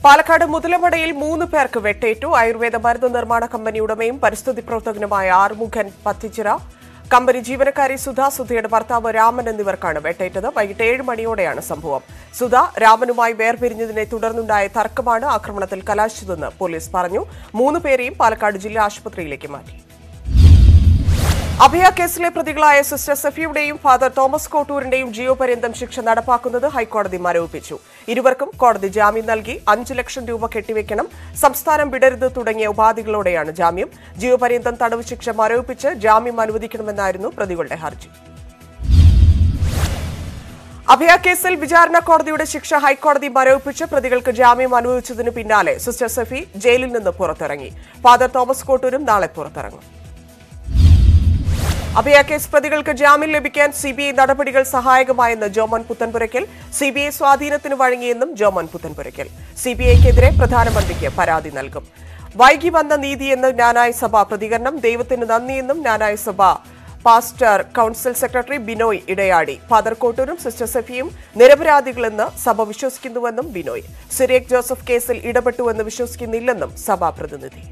പാലക്കാട് മുതലമടയിൽ മൂന്ന് പേർക്ക് വെട്ടേറ്റു ആയുർവേദ മരുന്ന് നിർമ്മാണ കമ്പനി ഉടമയും പരിസ്ഥിതി പ്രവർത്തകനുമായ ആറുമുഖൻ പത്തിച്ചിറ കമ്പനി ജീവനക്കാരി സുധ സുധയുടെ ഭർത്താവ് രാമൻ എന്നിവർക്കാണ് വെട്ടേറ്റത് വൈകിട്ട് ഏഴ് മണിയോടെയാണ് സംഭവം സുധ രാമനുമായി വേർപിരിഞ്ഞതിനെ തുടർന്നുണ്ടായ തർക്കമാണ് ആക്രമണത്തിൽ കലാശിച്ചതെന്ന് പോലീസ് പറഞ്ഞു മൂന്ന് പേരെയും പാലക്കാട് ജില്ലാ ആശുപത്രിയിലേക്ക് മാറ്റി അഭയ കേസിലെ പ്രതികളായ സിസ്റ്റർ സഫിയുടെയും ഫാദർ തോമസ് കോട്ടൂരിന്റെയും ജീവപര്യന്തം ശിക്ഷ നടപ്പാക്കുന്നത് ഹൈക്കോടതി മരവിപ്പിച്ചു ഇരുവർക്കും കോടതി ജാമ്യം നൽകി അഞ്ചു ലക്ഷം രൂപ കെട്ടിവെക്കണം സംസ്ഥാനം വിടരുത് തുടങ്ങിയ ഉപാധികളോടെയാണ് ജാമ്യം ജീവപര്യന്തം തടവ് ശിക്ഷ മരവിപ്പിച്ച് ജാമ്യം അനുവദിക്കണമെന്നായിരുന്നു പ്രതികളുടെ ഹർജി അഭയ കേസിൽ വിചാരണ കോടതിയുടെ ശിക്ഷ ഹൈക്കോടതി മരവിപ്പിച്ച് പ്രതികൾക്ക് ജാമ്യം അനുവദിച്ചതിന് പിന്നാലെ സിസ്റ്റർ സഫി ജയിലിൽ നിന്ന് പുറത്തിറങ്ങി ഫാദർ തോമസ് കോട്ടൂരും നാളെ പുറത്തിറങ്ങും അഭയ കേസ് പ്രതികൾക്ക് ജാമ്യം ലഭിക്കാൻ സിബിഐ നടപടികൾ സഹായകമായെന്ന് ജോമൻ പുത്തൻപുരയ്ക്കൽ സിബിഐ സ്വാധീനത്തിന് വഴങ്ങിയെന്നും ജോമൻ പുത്തൻപുരയ്ക്കൽ സിബിഐക്കെതിരെ പ്രധാനമന്ത്രിക്ക് പരാതി നൽകും വൈകി വന്ന നീതിയെന്ന് ജ്ഞാനായ സഭ പ്രതികരണം ദൈവത്തിന് നന്ദിയെന്നും ജ്ഞാനായ സഭ pastor council secretary Binoy Edayadi father കോട്ടൂരും സിസ്റ്റർ സഫിയും നിരപരാധികളെന്ന് സഭ വിശ്വസിക്കുന്നുവെന്നും ബിനോയ് സിറിയക് ജോസഫ് കേസിൽ ഇടപെട്ടുവെന്ന് വിശ്വസിക്കുന്നില്ലെന്നും സഭാ പ്രതിനിധി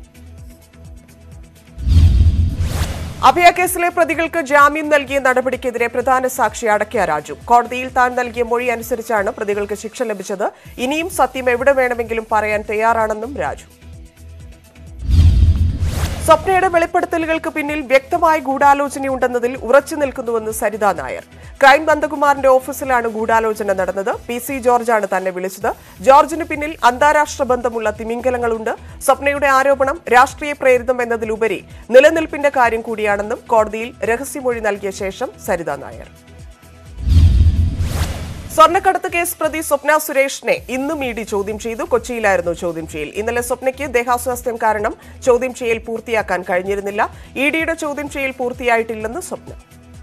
അഭയ കേസിലെ പ്രതികൾക്ക് ജാമ്യം നൽകിയ നടപടിക്കെതിരെ പ്രധാന സാക്ഷി അടക്കിയ രാജു കോടതിയിൽ താൻ നൽകിയ മൊഴി അനുസരിച്ചാണ് പ്രതികൾക്ക് ശിക്ഷ ലഭിച്ചത് ഇനിയും സത്യം എവിടെ വേണമെങ്കിലും പറയാൻ തയ്യാറാണെന്നും രാജു സ്വപ്നയുടെ വെളിപ്പെടുത്തലുകൾക്ക് പിന്നിൽ വ്യക്തമായ ഗൂഢാലോചനയുണ്ടെന്നതിൽ ഉറച്ചു നിൽക്കുന്നുവെന്ന് സരിത നായർ ക്രൈം നന്ദകുമാറിന്റെ ഓഫീസിലാണ് ഗൂഢാലോചന നടന്നത് പി സി ജോർജാണ് തന്നെ വിളിച്ചത് ജോർജിന് പിന്നിൽ അന്താരാഷ്ട്ര ബന്ധമുള്ള തിമിംഗലങ്ങളുണ്ട് സ്വപ്നയുടെ ആരോപണം രാഷ്ട്രീയ പ്രേരിതം എന്നതിലുപരി നിലനിൽപ്പിന്റെ കാര്യം കൂടിയാണെന്നും കോടതിയിൽ രഹസ്യമൊഴി നൽകിയ ശേഷം സരിത നായർ സ്വർണ്ണക്കടത്ത് കേസ് പ്രതി സ്വപ്ന സുരേഷിനെ ഇന്നും ഇ ഡി ചോദ്യം ചെയ്തു കൊച്ചിയിലായിരുന്നു ചോദ്യം ചെയ്യൽ ഇന്നലെ സ്വപ്നയ്ക്ക് ദേഹാസ്വാസ്ഥ്യം കാരണം ചോദ്യം ചെയ്യൽ പൂർത്തിയാക്കാൻ കഴിഞ്ഞിരുന്നില്ല ഇ ഡിയുടെ ചോദ്യം ചെയ്യൽ പൂർത്തിയായിട്ടില്ലെന്ന് സ്വപ്ന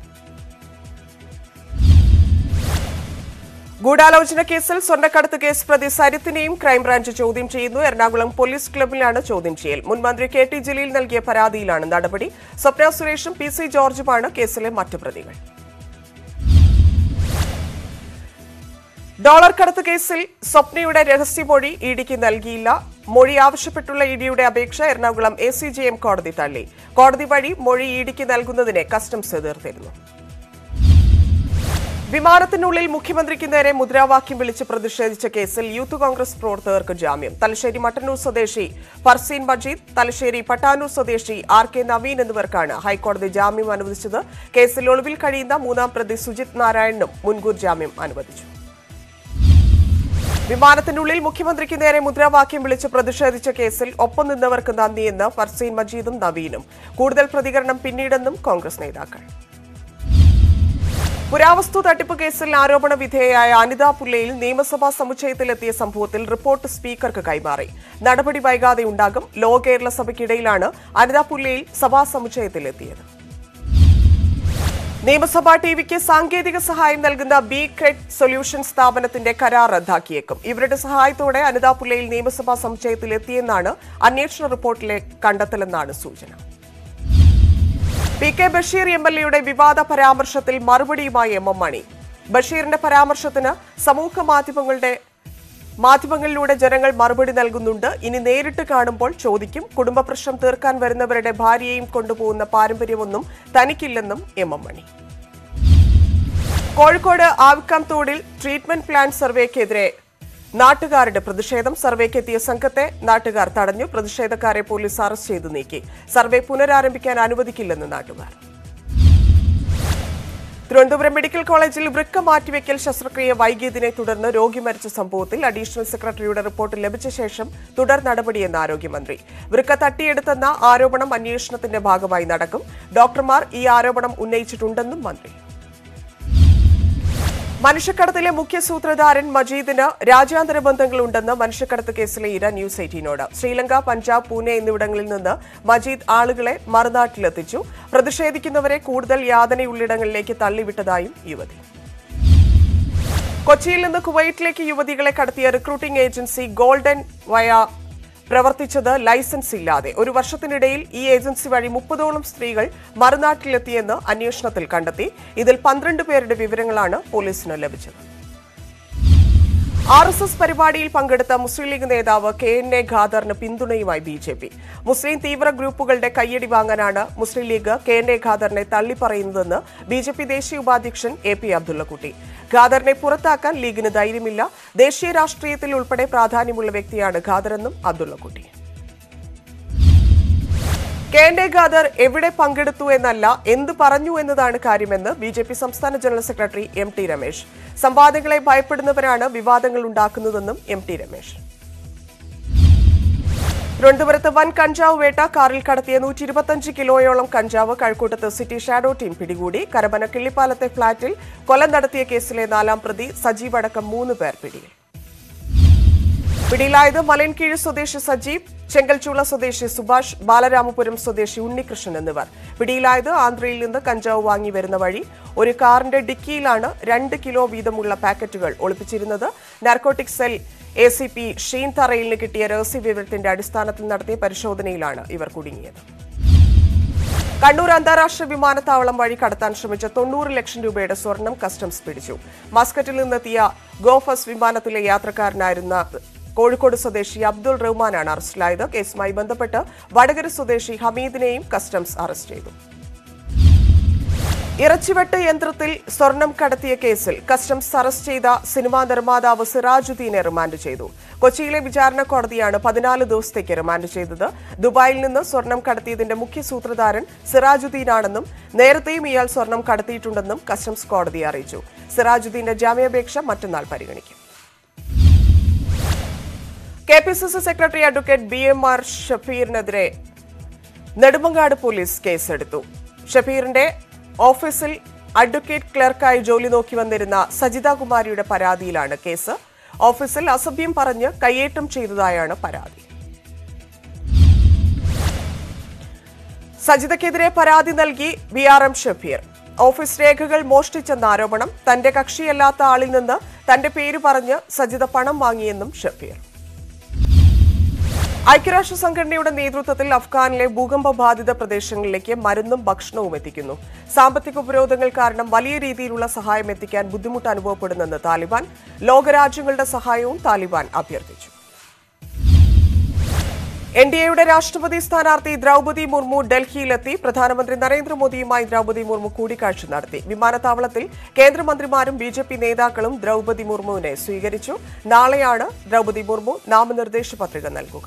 ഗൂഢാലോചന കേസിൽ സ്വർണ്ണക്കടത്ത് കേസ് പ്രതി സരിത്തിനെയും ക്രൈംബ്രാഞ്ച് ചോദ്യം ചെയ്യുന്നു എറണാകുളം പോലീസ് ക്ലബിലാണ് ചോദ്യം ചെയ്യൽ മുൻ മന്ത്രി കെ ടി ജലീൽ നൽകിയ പരാതിയിലാണ് നടപടി സ്വപ്ന സുരേഷും പി സി ജോർജുമാണ് കേസിലെ മറ്റു പ്രതികൾ ഡോളർ കടത്ത് കേസിൽ സ്വപ്നയുടെ രഹസ്യമൊഴി ഇഡിക്ക് നൽകിയില്ല മൊഴി ആവശ്യപ്പെട്ടുള്ള ഇഡിയുടെ അപേക്ഷ Ernakulam A C J M കോടതി തള്ളി കോടതി വഴി മൊഴി ഇഡിക്ക് നൽകുന്നതിനെ കസ്റ്റംസ് എതിർത്തിരുന്നു വിമാനത്തിനുള്ളിൽ മുഖ്യമന്ത്രിക്ക് നേരെ മുദ്രാവാക്യം വിളിച്ച് പ്രതിഷേധിച്ച കേസിൽ യൂത്ത് കോൺഗ്രസ് പ്രവർത്തകർക്ക് ജാമ്യം തലശ്ശേരി മട്ടന്നൂർ സ്വദേശി ഫർസീൻ മജീദ് തലശ്ശേരി പട്ടാനൂർ സ്വദേശി ആർ കെ നവീൻ എന്നിവർക്കാണ് ഹൈക്കോടതി ജാമ്യം അനുവദിച്ചത് കേസിൽ ഒളിവിൽ കഴിയുന്ന മൂന്നാം പ്രതി സുജിത് നാരായണനും മുൻകൂർ ജാമ്യം അനുവദിച്ചു വിമാനത്തിനുള്ളിൽ മുഖ്യമന്ത്രിക്ക് നേരെ മുദ്രാവാക്യം വിളിച്ച് പ്രതിഷേധിച്ച കേസിൽ ഒപ്പം നിന്നവർക്ക് നന്ദിയെന്ന് ഫർസീൻ മജീദും നവീനും കൂടുതൽ പ്രതികരണം പിന്നീടെന്നും കോൺഗ്രസ് നേതാക്കൾ പുരാവസ്തു തട്ടിപ്പ് കേസിൽ ആരോപണ വിധേയയായ അനിത പുല്ലയിൽ നിയമസഭാ സമുച്ചയത്തിലെത്തിയ സംഭവത്തിൽ റിപ്പോർട്ട് സ്പീക്കർക്ക് കൈമാറി നടപടി വൈകാതെ ഉണ്ടാകും ലോ കേരള സഭയ്ക്കിടയിലാണ് അനിത പുല്ലയിൽ സഭാ സമുച്ചയത്തിലെത്തിയത് നിയമസഭാ ടിവിക്ക് സാങ്കേതിക സഹായം നൽകുന്ന ബി ക്രെഡ് സൊല്യൂഷൻ സ്ഥാപനത്തിന്റെ കരാർ റദ്ദാക്കിയേക്കും ഇവരുടെ സഹായത്തോടെ അനിത പുല്ലയിൽ നിയമസഭാ സമുച്ചയത്തിൽ എത്തിയെന്നാണ് അന്വേഷണ റിപ്പോർട്ടിലെ കണ്ടെത്തലെന്നാണ് സൂചന P K Basheer M L എയുടെ വിവാദ പരാമർശത്തിൽ മറുപടിയുമായി എം എം മണി ബഷീറിന്റെ പരാമർശത്തിന് സമൂഹ മാധ്യമങ്ങളുടെ മാധ്യമങ്ങളിലൂടെ ജനങ്ങൾ മറുപടി നൽകുന്നുണ്ട് ഇനി നേരിട്ട് കാണുമ്പോൾ ചോദിക്കും കുടുംബ പ്രശ്നം തീർക്കാൻ വരുന്നവരുടെ ഭാര്യയെയും കൊണ്ടുപോകുന്ന പാരമ്പര്യമൊന്നും തനിക്കില്ലെന്നും എം എം മണി കോഴിക്കോട് ആവിക്കാം തോടിൽ ട്രീറ്റ്മെന്റ് പ്ലാൻ സർവേക്കെതിരെ നാട്ടുകാരുടെ പ്രതിഷേധം സർവേക്കെത്തിയ സംഘത്തെ നാട്ടുകാർ തടഞ്ഞു പ്രതിഷേധക്കാരെ പോലീസ് അറസ്റ്റ് ചെയ്തു നീക്കി സർവേ പുനരാരംഭിക്കാൻ അനുവദിക്കില്ലെന്ന് നാട്ടുകാർ തിരുവനന്തപുരം മെഡിക്കൽ കോളേജിൽ വൃക്ക മാറ്റിവെക്കൽ ശസ്ത്രക്രിയ വൈകിയതിനെ തുടർന്ന് രോഗി മരിച്ച സംഭവത്തിൽ അഡീഷണൽ സെക്രട്ടറിയുടെ റിപ്പോർട്ട് ലഭിച്ച ശേഷം തുടർ നടപടിയെന്ന് ആരോഗ്യമന്ത്രി വൃക്ക തട്ടിയെടുത്തെന്ന ആരോപണം അന്വേഷണത്തിന്റെ ഭാഗമായി നടക്കും ഡോക്ടർമാർ ഈ ആരോപണം ഉന്നയിച്ചിട്ടുണ്ടെന്നും മന്ത്രി മനുഷ്യക്കടത്തിലെ മുഖ്യ സൂത്രധാരൻ മജീദിന് രാജ്യാന്തര ബന്ധങ്ങളുണ്ടെന്ന് മനുഷ്യക്കടത്ത് കേസിലെ ഇര ന്യൂസ് എയ്റ്റീനോട് ശ്രീലങ്ക പഞ്ചാബ് പൂനെ എന്നിവിടങ്ങളിൽ നിന്ന് മജീദ് ആളുകളെ മറുനാട്ടിലെത്തിച്ചു പ്രതിഷേധിക്കുന്നവരെ കൂടുതൽ യാതനയുള്ളിടങ്ങളിലേക്ക് തള്ളിവിട്ടതായും യുവതി കൊച്ചിയിൽ നിന്ന് കുവൈറ്റിലേക്ക് യുവതികളെ കടത്തിയ റിക്രൂട്ടിംഗ് ഏജൻസി ഗോൾഡൻ വയ പ്രവർത്തിച്ചത് ലൈസൻസ് ഇല്ലാതെ ഒരു വർഷത്തിനിടയിൽ ഈ ഏജൻസി വഴി മുപ്പതോളം സ്ത്രീകൾ മറുനാട്ടിലെത്തിയെന്ന് അന്വേഷണത്തിൽ കണ്ടെത്തി ഇതിൽ പന്ത്രണ്ട് പേരുടെ വിവരങ്ങളാണ് പോലീസിന് ലഭിച്ചത് ആർ എസ് എസ് പരിപാടിയിൽ പങ്കെടുത്ത മുസ്ലിം ലീഗ് നേതാവ് കെ എൻ എ ഖാദറിന് പിന്തുണയുമായി ബി ജെ പി മുസ്ലിം തീവ്ര ഗ്രൂപ്പുകളുടെ കയ്യടി വാങ്ങാനാണ് Muslim League K N A ഖാദറിനെ തള്ളിപ്പറയുന്നതെന്ന് ബി ജെ പി ദേശീയ ഉപാധ്യക്ഷൻ എ പി അബ്ദുള്ളക്കുട്ടി ഖാദറിനെ പുറത്താക്കാൻ ലീഗിന് ധൈര്യമില്ല ദേശീയ രാഷ്ട്രീയത്തിൽ ഉൾപ്പെടെ പ്രാധാന്യമുള്ള വ്യക്തിയാണ് ഖാദറെന്നും Abdullakutty K N A Khader എവിടെ പങ്കെടുത്തു എന്നല്ല എന്ത് പറഞ്ഞു എന്നതാണ് കാര്യമെന്ന് ബി ജെ പി സംസ്ഥാന general secretary M T Ramesh സംവാദങ്ങളെ ഭയപ്പെടുന്നവരാണ് വിവാദങ്ങൾ ഉണ്ടാക്കുന്നതെന്നും എം ടി രമേശ് തിരുവനന്തപുരത്ത് വൻ കഞ്ചാവ് വേട്ട കാറിൽ കടത്തിയ നൂറ്റി ഇരുപത്തഞ്ച് കിലോയോളം കഞ്ചാവ് കഴക്കൂട്ടത്ത് സിറ്റി ഷാഡോ ടീം പിടികൂടി കരബന കിള്ളിപ്പാലത്തെ ഫ്ളാറ്റിൽ കൊലം നടത്തിയ കേസിലെ നാലാം പ്രതി സജീവ് അടക്കം മൂന്ന് പേർ പിടിയിൽ പിടിയിലായത് മലയൻകീഴ് സ്വദേശി സജീവ് ചെങ്കൽച്ചൂള സ്വദേശി സുഭാഷ് ബാലരാമപുരം സ്വദേശി ഉണ്ണികൃഷ്ണൻ എന്നിവർ പിടിയിലായത് ആന്ധ്രയിൽ നിന്ന് കഞ്ചാവ് വാങ്ങി വരുന്ന വഴി ഒരു കാറിന്റെ ഡിക്കിയിലാണ് രണ്ട് കിലോ വീതമുള്ള പാക്കറ്റുകൾ ഒളിപ്പിച്ചിരുന്നത് narcotic cell A C P Sheen തറയിലിന് കിട്ടിയ രഹസ്യ വിവരത്തിന്റെ അടിസ്ഥാനത്തിൽ നടത്തിയ പരിശോധനയിലാണ് ഇവർ കുടുങ്ങിയത് കണ്ണൂർ അന്താരാഷ്ട്ര വിമാനത്താവളം വഴി കടത്താൻ ശ്രമിച്ച തൊണ്ണൂറ് ലക്ഷം രൂപയുടെ സ്വർണം കസ്റ്റംസ് പിടിച്ചു മസ്കറ്റിൽ നിന്നെത്തിയ ഗോഫസ് വിമാനത്തിലെ യാത്രക്കാരനായിരുന്ന കോഴിക്കോട് സ്വദേശി അബ്ദുൾ റഹ്മാനാണ് അറസ്റ്റിലായത് കേസുമായി ബന്ധപ്പെട്ട് വടകര സ്വദേശി ഹമീദിനെയും കസ്റ്റംസ് അറസ്റ്റ് ചെയ്തു ഇറച്ചിവെട്ട് യന്ത്രത്തിൽ സ്വർണം കടത്തിയ കേസിൽ കസ്റ്റംസ് അറസ്റ്റ് ചെയ്ത സിനിമാ നിർമ്മാതാവ് സിറാജുദ്ദീനെ റിമാൻഡ് ചെയ്തു കൊച്ചിയിലെ വിചാരണ കോടതിയാണ് പതിനാല് ദിവസത്തേക്ക് റിമാൻഡ് ചെയ്തത് ദുബായിൽ നിന്ന് സ്വർണം കടത്തിയതിന്റെ മുഖ്യ സൂത്രധാരൻ സിറാജുദ്ദീനാണെന്നും നേരത്തെയും ഇയാൾ സ്വർണം കടത്തിയിട്ടുണ്ടെന്നും കസ്റ്റംസ് കോടതിയെ അറിയിച്ചു സിറാജുദ്ദീന്റെ ജാമ്യാപേക്ഷ മറ്റന്നാൾ പരിഗണിക്കും K P C C secretary advocate B M R ഷഫീറിനെതിരെ നെടുമങ്ങാട് പോലീസ് കേസെടുത്തു ഷഫീറിന്റെ ഓഫീസിൽ അഡ്വക്കേറ്റ് ക്ലർക്കായി ജോലി നോക്കി വന്നിരുന്ന സജിത കുമാരിയുടെ പരാതിയിലാണ് കേസ് ഓഫീസിൽ അസഭ്യം പറഞ്ഞ് കയ്യേറ്റം ചെയ്തതായാണ് പരാതി സജിതയ്ക്കെതിരെ പരാതി നൽകി B R M Shafeer office രേഖകൾ മോഷ്ടിച്ചെന്ന ആരോപണം തന്റെ കക്ഷിയല്ലാത്ത ആളിൽ നിന്ന് തന്റെ പേര് പറഞ്ഞ് സജിത പണം വാങ്ങിയെന്നും ഷഫീർ ഐക്യരാഷ്ട്ര സംഘടനയുടെ നേതൃത്വത്തിൽ അഫ്ഗാനിലെ ഭൂകമ്പ ബാധിത പ്രദേശങ്ങളിലേക്ക് മരുന്നും ഭക്ഷണവും എത്തിക്കുന്നു സാമ്പത്തിക ഉപരോധങ്ങൾ കാരണം വലിയ രീതിയിലുള്ള സഹായം എത്തിക്കാൻ ബുദ്ധിമുട്ട് അനുഭവപ്പെടുന്നെന്ന് താലിബാൻ ലോകരാജ്യങ്ങളുടെ സഹായവും താലിബാൻ അഭ്യർത്ഥിച്ചു എൻ ഡി എയുടെ രാഷ്ട്രപതി സ്ഥാനാർത്ഥി ദ്രൗപതി മുർമു ഡൽഹിയിലെത്തി പ്രധാനമന്ത്രി നരേന്ദ്രമോദിയുമായി ദ്രൗപതി മുർമു കൂടിക്കാഴ്ച നടത്തി വിമാനത്താവളത്തിൽ കേന്ദ്രമന്ത്രിമാരും ബി ജെ പി നേതാക്കളും ദ്രൗപതി മുർമുവിനെ സ്വീകരിച്ചു നാളെയാണ് ദ്രൗപതി മുർമു നാമനിർദ്ദേശ പത്രിക നൽകുക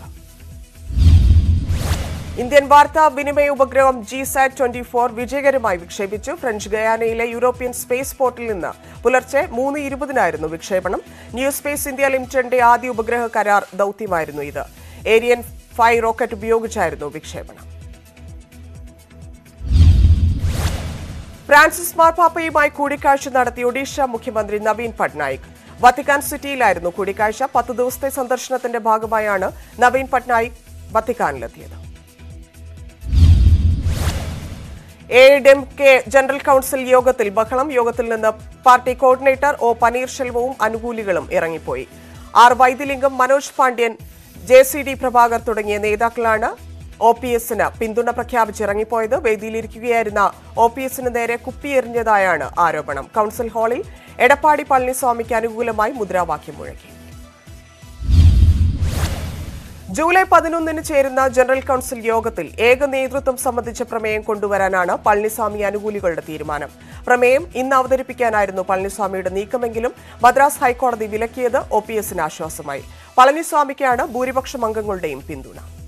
ഇന്ത്യൻ വാർത്താ വിനിമയ ഉപഗ്രഹം ജി സാറ്റ് ട്വന്റി ഫോർ വിജയകരമായി വിക്ഷേപിച്ചു ഫ്രഞ്ച് ഗയാനയിലെ യൂറോപ്യൻ സ്പേസ് പോർട്ടിൽ നിന്ന് പുലർച്ചെ മൂന്ന് ഇരുപതിനായിരുന്നു വിക്ഷേപണം ന്യൂ സ്പേസ് ഇന്ത്യ ലിമിറ്റഡിന്റെ ആദ്യ ഉപഗ്രഹ കരാർ ദൌത്യമായിരുന്നു ഇത് ഏരിയൻ ഫൈവ് റോക്കറ്റ് ഉപയോഗിച്ചായിരുന്നു വിക്ഷേപണം ഫ്രാൻസിസ് മാർപ്പാപ്പയുമായി കൂടിക്കാഴ്ച നടത്തിയ ഒഡീഷ മുഖ്യമന്ത്രി നവീൻ പട്നായിക് വത്തിക്കാൻ സിറ്റിയിലായിരുന്നു കൂടിക്കാഴ്ച പത്ത് ദിവസത്തെ സന്ദർശനത്തിന്റെ ഭാഗമായാണ് നവീൻ പട്നായിക് വത്തിക്കാനിലെത്തിയത് A D M K general council യോഗത്തിൽ ബഹളം യോഗത്തിൽ നിന്ന് പാർട്ടി കോർഡിനേറ്റർ ഒ പനീർശെൽവവും അനുകൂലികളും ഇറങ്ങിപ്പോയി R Vaidyalingam Manoj Pandian J C D Prabhakar തുടങ്ങിയ നേതാക്കളാണ് ഒ പി എസിന് പിന്തുണ പ്രഖ്യാപിച്ചിറങ്ങിപ്പോയത് വേദിയിലിരിക്കുകയായിരുന്ന ഒ പി എസിന് നേരെ കുപ്പിയെറിഞ്ഞതായാണ് ആരോപണം കൌൺസിൽ ഹാളിൽ എടപ്പാടി പളനിസ്വാമിക്ക് അനുകൂലമായി മുദ്രാവാക്യം മുഴക്കി ജൂലൈ പതിനൊന്നിന് ചേരുന്ന ജനറൽ കൌൺസിൽ യോഗത്തിൽ ഏക നേതൃത്വം സംബന്ധിച്ച പ്രമേയം കൊണ്ടുവരാനാണ് പളനിസ്വാമി അനുകൂലികളുടെ തീരുമാനം പ്രമേയം ഇന്ന് അവതരിപ്പിക്കാനായിരുന്നു പളനിസ്വാമിയുടെ നീക്കമെങ്കിലും മദ്രാസ് ഹൈക്കോടതി വിലക്കിയത് ഒ പി എസിന് ആശ്വാസമായി പളനിസ്വാമിക്കാണ് ഭൂരിപക്ഷം അംഗങ്ങളുടെയും പിന്തുണ